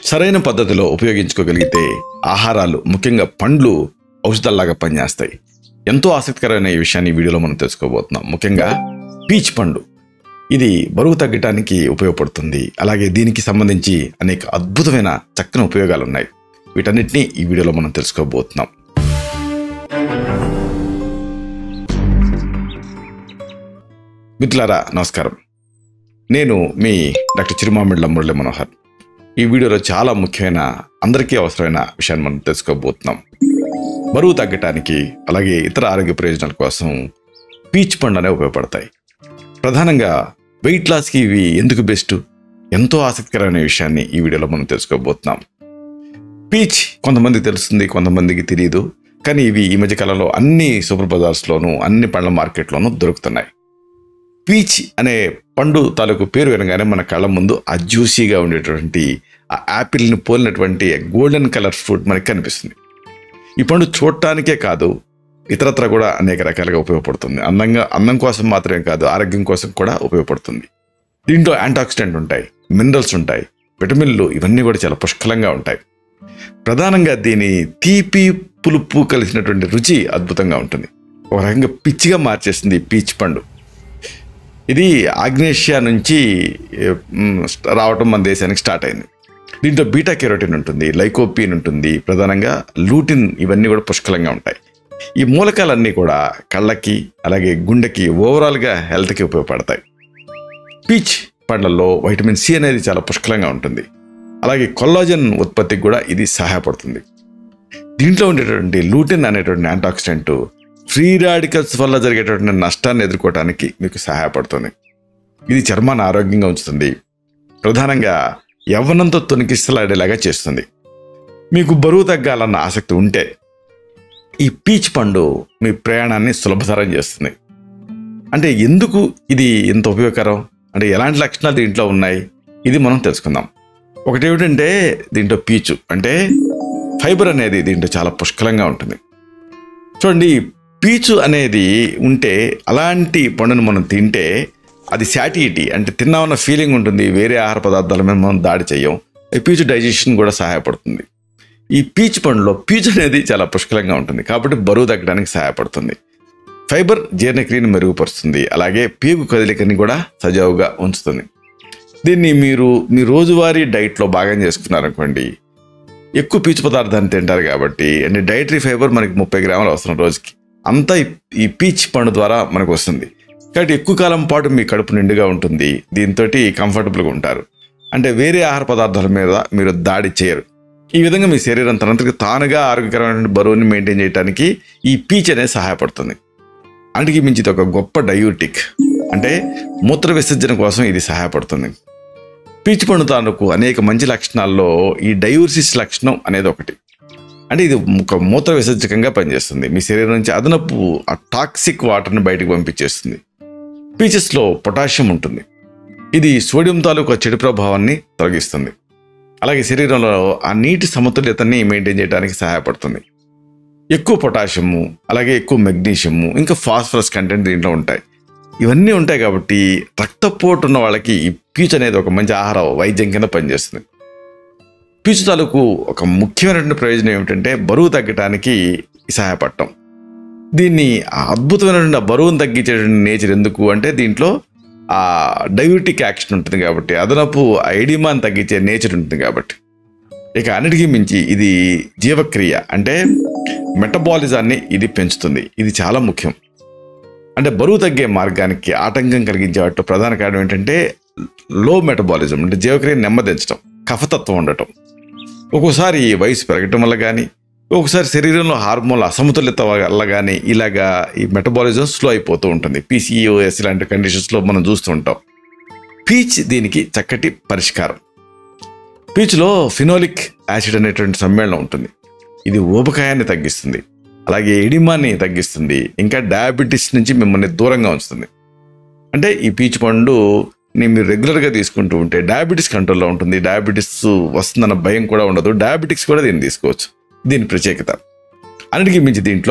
సరైన పద్ధతిలో ఉపయోగించుకోగలిగితే ఆహారాలు ముఖ్యంగా పండ్లు ఔషధాల్లాగా పనిచేస్తాయి ఎంతో ఆసక్తికరమైన ఈ విషయాన్ని ఈ వీడియోలో మనం తెలుసుకోబోతున్నాం ముఖ్యంగా పీచ్ పండు ఇది బరువు తగ్గటానికి ఉపయోగపడుతుంది అలాగే దీనికి సంబంధించి అనేక అద్భుతమైన చక్కని ఉపయోగాలు ఉన్నాయి వీటన్నిటిని ఈ వీడియోలో మనం తెలుసుకోబోతున్నాం మిత్రులారా నమస్కారం నేను మీ డాక్టర్ చిరుమామిళ్ళ మురళి మనోహర్ ఈ వీడియోలో చాలా ముఖ్యమైన అందరికీ అవసరమైన విషయాన్ని మనం తెలుసుకోబోతున్నాం బరువు తగ్గటానికి అలాగే ఇతర ఆరోగ్య ప్రయోజనాల కోసం పీచ్ పండు అనేవి ఉపయోగపడతాయి ప్రధానంగా వెయిట్ లాస్కి ఇవి ఎందుకు బెస్ట్ ఎంతో ఆసక్తికరమైన విషయాన్ని ఈ వీడియోలో మనం తెలుసుకోబోతున్నాం పీచ్ కొంతమందికి తెలుస్తుంది కొంతమందికి తెలియదు కానీ ఇవి ఈ మధ్య కాలంలో అన్ని సూపర్ బజార్స్లోనూ అన్ని పండ్ల మార్కెట్లోనూ దొరుకుతున్నాయి పీచ్ అనే పండు తాలూకు పేరు వినగానే మన కళ్ళ ముందు ఆ జ్యూసీగా ఉండేటువంటి ఆ యాపిల్ని పోలినటువంటి గోల్డెన్ కలర్ ఫ్రూట్ మనకి కనిపిస్తుంది ఈ పండు చూడటానికే కాదు ఇతరత్ర కూడా అనేక రకాలుగా ఉపయోగపడుతుంది అందంగా అందం కోసం మాత్రమే కాదు ఆరోగ్యం కోసం కూడా ఉపయోగపడుతుంది దీంట్లో యాంటాక్సిడెంట్ ఉంటాయి మినరల్స్ ఉంటాయి విటమిన్లు ఇవన్నీ కూడా చాలా పుష్కలంగా ఉంటాయి ప్రధానంగా దీని తీపి పులుపు కలిసినటువంటి రుచి అద్భుతంగా ఉంటుంది ఒక రకంగా పిచ్చిగా మార్చేస్తుంది ఈ పీచ్ పండు ఇది ఆగ్నేషియా నుంచి ఏ, మ్, రావటం మన దేశానికి స్టార్ట్ అయింది దీంట్లో బీటా కెరోటిన్ ఉంటుంది లైకోపీన్ ఉంటుంది ప్రధానంగా లూటిన్ ఇవన్నీ కూడా పుష్కలంగా ఉంటాయి ఈ మూలకాలన్నీ కూడా కళ్ళకి అలాగే గుండెకి ఓవరాల్గా హెల్త్కి ఉపయోగపడతాయి పీచ్ పండ్లలో వైటమిన్ సి అనేది చాలా పుష్కలంగా ఉంటుంది అలాగే కొల్లాజన్ ఉత్పత్తికి కూడా ఇది సహాయపడుతుంది దీంట్లో ఉండేటువంటి లూటిన్ అనేటువంటి యాంటాక్సిడెంట్ ఫ్రీ రాడికల్స్ వల్ల జరిగేటటువంటి నష్టాన్ని ఎదుర్కోవడానికి మీకు సహాయపడుతుంది ఇది చర్మాన్ని ఆరోగ్యంగా ఉంచుతుంది ప్రధానంగా యవ్వనంతో తొనికిస్తలాడేలాగా చేస్తుంది మీకు బరువు తగ్గాలన్న ఆసక్తి ఉంటే ఈ పీచ్ పండు మీ ప్రయాణాన్ని సులభతరం చేస్తుంది అంటే ఎందుకు ఇది ఇంత ఉపయోగకరం అంటే ఎలాంటి లక్షణాలు దీంట్లో ఉన్నాయి ఇది మనం తెలుసుకుందాం ఒకటి ఏమిటంటే దీంట్లో పీచు అంటే ఫైబర్ అనేది దీంట్లో చాలా పుష్కలంగా ఉంటుంది చూడండి పీచు అనేది ఉంటే అలాంటి పండును మనం తింటే అది శాటియిటీ అంటే తిన్నామన్న ఫీలింగ్ ఉంటుంది వేరే ఆహార పదార్థాల మీద మనం దాడి చేయం ఈ పీచు డైజెషన్ కూడా సహాయపడుతుంది ఈ పీచు పండులో పీచు అనేది చాలా పుష్కలంగా ఉంటుంది కాబట్టి బరువు తగ్గడానికి సహాయపడుతుంది ఫైబర్ జీర్ణక్రియను మెరుగుపరుస్తుంది అలాగే పీగు కదలికని కూడా సజావుగా ఉంచుతుంది దీన్ని మీరు మీ రోజువారీ డైట్లో భాగం చేసుకున్నారనుకోండి ఎక్కువ పీచు పదార్థాన్ని తింటారు కాబట్టి అంటే డైటరీ ఫైబర్ మనకి ముప్పై గ్రాములు అవసరం రోజుకి అంతా ఈ- ఈ పీచ్ పండు ద్వారా మనకు వస్తుంది కాబట్టి ఎక్కువ కాలం పాటు మీ కడుపు నిండుగా ఉంటుంది దీంతో కంఫర్టబుల్గా ఉంటారు అంటే వేరే ఆహార పదార్థాల మీద మీరు దాడి చేయరు ఈ విధంగా మీ శరీరం తనంతకు తానుగా ఆరోగ్యకరమైన బరువుని మెయింటైన్ చేయడానికి ఈ పీచ్ అనేది సహాయపడుతుంది అన్నిటికీ మించి ఇది ఒక గొప్ప డయూటిక్ అంటే మూత్ర విసర్జన కోసం ఇది సహాయపడుతుంది పీచు పండు తాలూకు అనేక మంచి లక్షణాల్లో ఈ డయూరిసిస్ లక్షణం అనేది ఒకటి అంటే ఇది ఒక మూత్ర విసర్జకంగా పనిచేస్తుంది మీ శరీరం నుంచి అదనపు ఆ టాక్సిక్ వాటర్ని బయటకు పంపించేస్తుంది పీచెస్లో పొటాషియం ఉంటుంది ఇది సోడియం తాలూకు చెడు ప్రభావాన్ని తొలగిస్తుంది అలాగే శరీరంలో ఆ నీటి సమతుల్యతని మెయింటైన్ చేయడానికి సహాయపడుతుంది ఎక్కువ పొటాషియము అలాగే ఎక్కువ మెగ్నీషియము ఇంకా ఫాస్ఫరస్ కంటెంట్ దీంట్లో ఉంటాయి ఇవన్నీ ఉంటాయి కాబట్టి రక్తపోటు ఉన్న వాళ్ళకి ఈ పీచు అనేది ఒక మంచి ఆహార వైద్యం కింద పనిచేస్తుంది పీచు తాలూకు ఒక ముఖ్యమైనటువంటి ప్రయోజనం ఏమిటంటే బరువు తగ్గటానికి సహాయపడటం దీన్ని ఆ అద్భుతమైనటువంటి ఆ బరువును తగ్గించేటువంటి నేచర్ ఎందుకు అంటే దీంట్లో ఆ డయూటిక్ యాక్షన్ ఉంటుంది కాబట్టి అదనపు ఆ ఎడిమాన్ తగ్గించే నేచర్ ఉంటుంది కాబట్టి ఇక అన్నిటికీ మించి ఇది జీవక్రియ అంటే మెటబాలిజాన్ని ఇది పెంచుతుంది ఇది చాలా ముఖ్యం అంటే బరువు తగ్గే మార్గానికి ఆటంకం కలిగించే వాటిలో ప్రధాన కారణం ఏంటంటే లో మెటబాలిజం అంటే జీవక్రియ నెమ్మదించడం కఫతత్వం ఉండటం ఒక్కోసారి వయసు పెరగటం వల్ల కానీ ఒకసారి శరీరంలో హార్మోన్ల అసమతుల్యత వల్ల కానీ ఇలాగా ఈ మెటబాలిజం స్లో అయిపోతూ ఉంటుంది పీసీఓఎస్ ఇలాంటి కండిషన్స్లో మనం చూస్తూ ఉంటాం పీచ్ దీనికి చక్కటి పరిష్కారం పీచ్లో ఫినోలిక్ యాసిడ్ అనేటువంటి సమ్మేళనం ఉంటుంది ఇది ఊబకాయాన్ని తగ్గిస్తుంది అలాగే ఎడిమాని తగ్గిస్తుంది ఇంకా డయాబెటీస్ నుంచి మిమ్మల్ని దూరంగా ఉంచుతుంది అంటే ఈ పీచు పండు ని మీరు రెగ్యులర్గా తీసుకుంటూ ఉంటే డయాబెటీస్ కంట్రోల్లో ఉంటుంది డయాబెటీస్ వస్తుందన్న భయం కూడా ఉండదు డయాబెటిక్స్ కూడా దీన్ని తీసుకోవచ్చు దీని ప్రత్యేకత అన్నిటికీ మించి దీంట్లో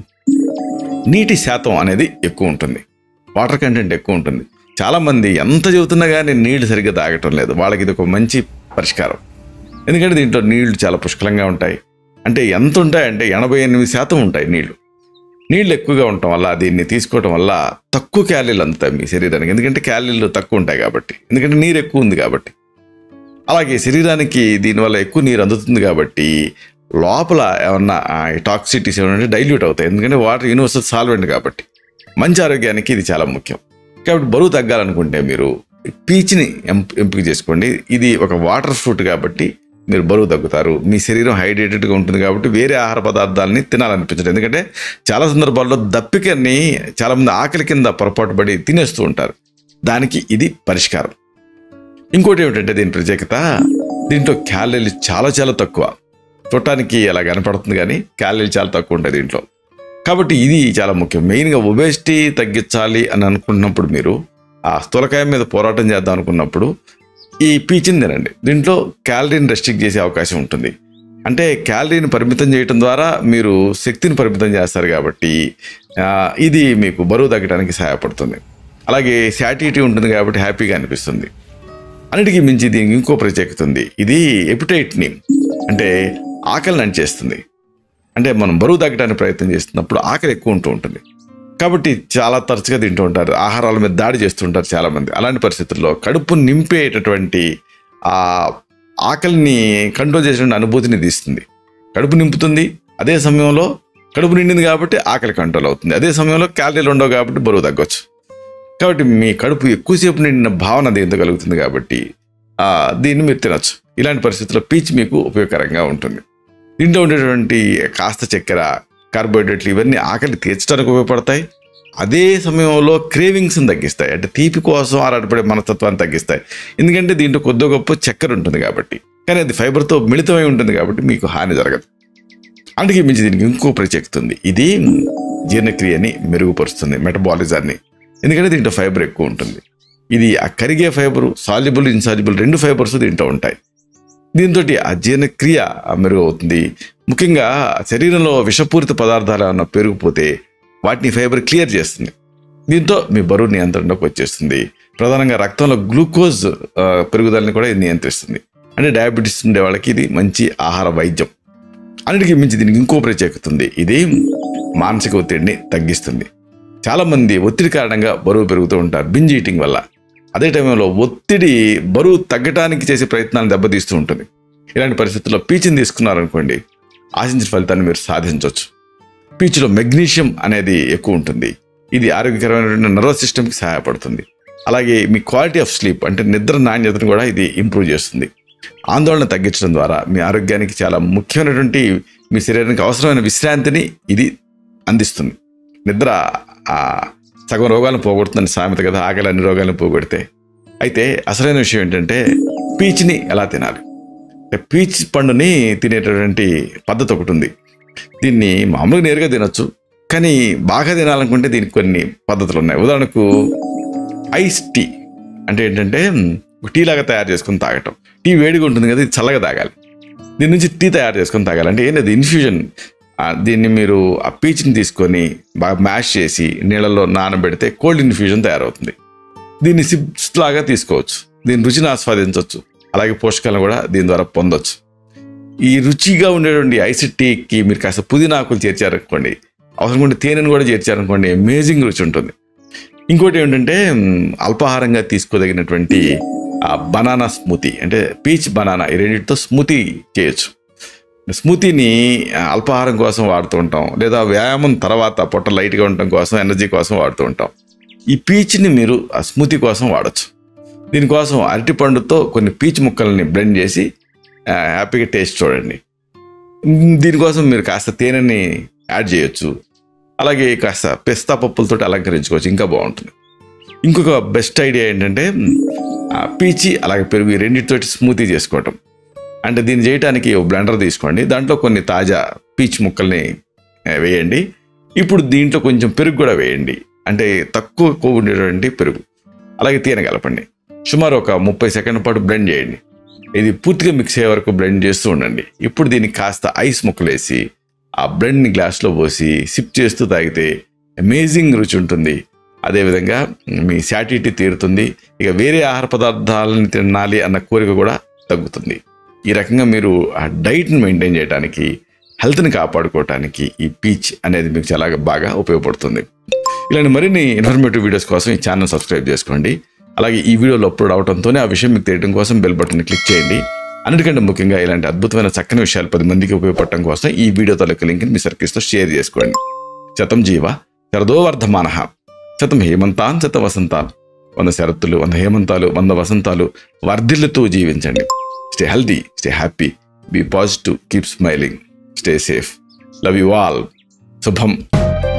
నీటి శాతం అనేది ఎక్కువ ఉంటుంది వాటర్ కంటెంట్ ఎక్కువ ఉంటుంది చాలామంది ఎంత చెబుతున్నా కానీ నీళ్లు సరిగ్గా తాగటం లేదు వాళ్ళకి ఇది ఒక మంచి పరిష్కారం ఎందుకంటే దీంట్లో నీళ్లు చాలా పుష్కలంగా ఉంటాయి అంటే ఎంత ఉంటాయంటే ఎనభై ఎనిమిది శాతం ఉంటాయి నీళ్లు నీళ్ళు ఎక్కువగా ఉండటం వల్ల దీన్ని తీసుకోవటం వల్ల తక్కువ క్యాలీలు అందుతాయి మీ శరీరానికి ఎందుకంటే క్యాలీలు తక్కువ ఉంటాయి కాబట్టి ఎందుకంటే నీరు ఎక్కువ ఉంది కాబట్టి అలాగే శరీరానికి దీనివల్ల ఎక్కువ నీరు అందుతుంది కాబట్టి లోపల ఏమన్నా టాక్సిటీస్ ఏమన్నా డైల్యూట్ అవుతాయి ఎందుకంటే వాటర్ యూనివర్సల్ సాల్వెంట్ కాబట్టి మంచి ఆరోగ్యానికి ఇది చాలా ముఖ్యం కాబట్టి బరువు తగ్గాలనుకుంటే మీరు పీచ్ని ఎంప్ ఎంపిక చేసుకోండి ఇది ఒక వాటర్ ఫ్రూట్ కాబట్టి మీరు బరువు తగ్గుతారు మీ శరీరం హైడ్రేటెడ్గా ఉంటుంది కాబట్టి వేరే ఆహార పదార్థాలని తినాలనిపించదు ఎందుకంటే చాలా సందర్భాల్లో దప్పికని చాలామంది ఆకలి కింద పొరపాటు పడి తినేస్తూ ఉంటారు దానికి ఇది పరిష్కారం ఇంకోటి ఏమిటంటే దీని ప్రత్యేకత దీంట్లో క్యాలరీలు చాలా చాలా తక్కువ చూడటానికి అలా కనపడుతుంది కానీ క్యాలరీలు చాలా తక్కువ ఉంటాయి దీంట్లో కాబట్టి ఇది చాలా ముఖ్యం మెయిన్గా ఒబేసిటీ తగ్గించాలి అని అనుకున్నప్పుడు మీరు ఆ స్థూలకాయం మీద పోరాటం చేద్దాం అనుకున్నప్పుడు ఈ పీచిని తినండి దీంట్లో క్యాలరీని రెస్ట్రిక్ట్ చేసే అవకాశం ఉంటుంది అంటే క్యాలరీని పరిమితం చేయటం ద్వారా మీరు శక్తిని పరిమితం చేస్తారు కాబట్టి ఆ, ఇది మీకు బరువు తగ్గడానికి సహాయపడుతుంది అలాగే శాటిటీ ఉంటుంది కాబట్టి హ్యాపీగా అనిపిస్తుంది అన్నిటికీ మించి దీనికి ఇంకో ప్రత్యేకత ఉంది ఇది ఎపిటైట్ని అంటే ఆకలిని అంచేస్తుంది అంటే మనం బరువు తగ్గడానికి ప్రయత్నం చేస్తున్నప్పుడు ఆకలి ఎక్కువ ఉంటూ ఉంటుంది కాబట్టి చాలా తరచుగా తింటూ ఉంటారు ఆహారాల మీద దాడి చేస్తూ ఉంటారు చాలామంది అలాంటి పరిస్థితుల్లో కడుపు నింపేటటువంటి ఆ ఆకలిని కంట్రోల్ చేసిన అనుభూతిని తీస్తుంది కడుపు నింపుతుంది అదే సమయంలో కడుపు నిండింది కాబట్టి ఆకలి కంట్రోల్ అవుతుంది అదే సమయంలో క్యాలరీలు ఉండవు కాబట్టి బరువు తగ్గొచ్చు కాబట్టి మీ కడుపు ఎక్కువసేపు నిండిన భావన దీంతో కలుగుతుంది కాబట్టి ఆ, దీన్ని మీరు తినొచ్చు ఇలాంటి పరిస్థితుల్లో పీచ్ మీకు ఉపయోగకరంగా ఉంటుంది దీంట్లో ఉండేటువంటి కాస్త చక్కెర కార్బోహైడ్రేట్లు ఇవన్నీ ఆకలి తీర్చడానికి ఉపయోగపడతాయి అదే సమయంలో క్రేవింగ్స్ని తగ్గిస్తాయి అంటే తీపి కోసం ఆరాటపడే మనస్తత్వాన్ని తగ్గిస్తాయి ఎందుకంటే దీంట్లో కొద్ది గొప్ప చక్కెర ఉంటుంది కాబట్టి కానీ అది ఫైబర్తో మిళితమై ఉంటుంది కాబట్టి మీకు హాని జరగదు అందుకే మించి దీనికి ఇంకో ప్రత్యేకత ఉంది ఇది జీర్ణక్రియని మెరుగుపరుస్తుంది మెటబాలిజాన్ని ఎందుకంటే దీంట్లో ఫైబర్ ఎక్కువ ఉంటుంది ఇది ఆ కరిగే ఫైబర్ సాల్యుబుల్ ఇన్సాల్యుబుల్ రెండు ఫైబర్స్ దీంట్లో ఉంటాయి దీంతో ఆ జీర్ణక్రియ మెరుగు అవుతుంది ముఖ్యంగా శరీరంలో విషపూరిత పదార్థాలు ఏమన్నా పెరిగిపోతే వాటిని ఫైబర్ క్లియర్ చేస్తుంది దీంతో మీ బరువు నియంత్రణలోకి వచ్చేస్తుంది ప్రధానంగా రక్తంలో గ్లూకోజ్ ఆ, పెరుగుదలని కూడా ఇది నియంత్రిస్తుంది అంటే డయాబెటీస్ ఉండే వాళ్ళకి ఇది మంచి ఆహార వైద్యం అన్నిటికీ మించి దీనికి ఇంకో ప్రత్యేకత ఉంది ఇది మానసిక ఒత్తిడిని తగ్గిస్తుంది చాలామంది ఒత్తిడి కారణంగా బరువు పెరుగుతూ ఉంటారు బింజ్ ఈటింగ్ వల్ల అదే టైంలో ఒత్తిడి బరువు తగ్గడానికి చేసే ప్రయత్నాలను దెబ్బతీస్తూ ఉంటుంది ఇలాంటి పరిస్థితుల్లో పీచుని తీసుకున్నారనుకోండి ఆశించిన ఫలితాన్ని మీరు సాధించవచ్చు పీచులో మెగ్నీషియం అనేది ఎక్కువ ఉంటుంది ఇది ఆరోగ్యకరమైనటువంటి నర్వస్ సిస్టమ్కి సహాయపడుతుంది అలాగే మీ క్వాలిటీ ఆఫ్ స్లీప్ అంటే నిద్ర నాణ్యతను కూడా ఇది ఇంప్రూవ్ చేస్తుంది ఆందోళన తగ్గించడం ద్వారా మీ ఆరోగ్యానికి చాలా ముఖ్యమైనటువంటి మీ శరీరానికి అవసరమైన విశ్రాంతిని ఇది అందిస్తుంది నిద్ర ఆ, సగం రోగాలను పోగొడుతుందని సామెత కదా ఆకలి అన్ని రోగాలను పోగొడితే అయితే అసలైన విషయం ఏంటంటే పీచ్ని ఎలా తినాలి అంటే పీచ్ పండుని తినేటటువంటి పద్ధతి ఒకటి ఉంది దీన్ని మామూలుగా నేరుగా తినొచ్చు కానీ బాగా తినాలనుకుంటే దీనికి కొన్ని పద్ధతులు ఉన్నాయి ఉదాహరణకు ఐస్ టీ అంటే ఏంటంటే ఒక టీ లాగా తయారు చేసుకొని తాగటం టీ వేడిగా ఉంటుంది కదా ఇది చల్లగా తాగాలి దీని నుంచి టీ తయారు చేసుకొని తాగాలి అంటే ఏంటది ఇన్ఫ్యూజన్ ఆ, దీన్ని మీరు ఆ పీచ్ని తీసుకొని బాగా మ్యాష్ చేసి నీళ్ళలో నానబెడితే కోల్డ్ ఇన్ఫ్యూజన్ తయారవుతుంది దీన్ని సిప్స్ లాగా తీసుకోవచ్చు దీని రుచిని ఆస్వాదించవచ్చు అలాగే పోషకాలను కూడా దీని ద్వారా పొందొచ్చు ఈ రుచిగా ఉండేటువంటి ఐస్ టీకి మీరు కాస్త పుదీనా ఆకులు చేర్చారనుకోండి అవసరం ఉంటే తేనెను కూడా చేర్చారనుకోండి అమేజింగ్ రుచి ఉంటుంది ఇంకోటి ఏంటంటే మ్, అల్పాహారంగా తీసుకోదగినటువంటి ఆ బనానా స్మూతీ అంటే పీచ్ బనానా ఈ రెండింటితో స్మూతీ చేయొచ్చు స్మూతీని ఆ, అల్పాహారం కోసం వాడుతూ ఉంటాం లేదా వ్యాయామం తర్వాత పొట్ట లైట్గా ఉండటం కోసం ఎనర్జీ కోసం వాడుతూ ఉంటాం ఈ పీచ్ని మీరు ఆ స్మూతీ కోసం వాడచ్చు దీనికోసం అరటిపండుతో కొన్ని పీచ్ ముక్కల్ని బ్లెండ్ చేసి ఆ, హ్యాపీగా టేస్ట్ చూడండి మ్, దీనికోసం మీరు కాస్త తేనెని యాడ్ చేయొచ్చు అలాగే కాస్త పిస్తా పప్పులతో అలంకరించుకోవచ్చు ఇంకా బాగుంటుంది ఇంకొక బెస్ట్ ఐడియా ఏంటంటే మ్, ఆ, పీచి అలాగే పెరుగు ఈ రెండింటితోటి స్మూతీ చేసుకోవటం అంటే దీన్ని చేయడానికి ఒక బ్లెండర్ తీసుకోండి దాంట్లో కొన్ని తాజా పీచ్ ముక్కల్ని ఆ, వేయండి ఇప్పుడు దీంట్లో కొంచెం పెరుగు కూడా వేయండి అంటే తక్కువ కొవ్వు ఉండేటువంటి పెరుగు అలాగే తేనె కలపండి సుమారు ఒక ముప్పై సెకండ్ల పాటు బ్లెండ్ చేయండి ఇది పూర్తిగా మిక్స్ అయ్యే వరకు బ్లెండ్ చేస్తూ ఉండండి ఇప్పుడు దీనికి కాస్త ఐస్ ముక్కలు వేసి ఆ బ్లెండ్ని గ్లాస్లో పోసి సిప్ చేస్తూ తాగితే అమేజింగ్ రుచి ఉంటుంది అదేవిధంగా మీ శాటిటీ తీరుతుంది ఇక వేరే ఆహార పదార్థాలను తినాలి అన్న కోరిక కూడా తగ్గుతుంది ఈ రకంగా మీరు ఆ డైట్ని మెయింటైన్ చేయడానికి హెల్త్ని కాపాడుకోవడానికి ఈ పీచ్ అనేది మీకు చాలా బాగా ఉపయోగపడుతుంది ఇలాంటి మరిన్ని ఇన్ఫర్మేటివ్ వీడియోస్ కోసం ఈ ఛానల్ సబ్స్క్రైబ్ చేసుకోండి అలాగే ఈ వీడియోలో అప్లోడ్ అవడంతోనే ఆ విషయం మీకు తెలియడం కోసం బెల్ బటన్ క్లిక్ చేయండి అన్నిటికంటే ముఖ్యంగా ఇలాంటి అద్భుతమైన చక్కని విషయాలు పది మందికి ఉపయోగపడటం కోసం ఈ వీడియో తాలూకు లింక్ని మీ సర్కిల్స్తో షేర్ చేసుకోండి శతం జీవ శరదో వర్ధమాన శతం హేమంతాన్ శత వసంతాన్ వంద శరత్తులు వంద హేమంతాలు వంద వసంతాలు వర్ధిల్లుతూ జీవించండి stay healthy stay happy be positive keep smiling stay safe love you all శుభం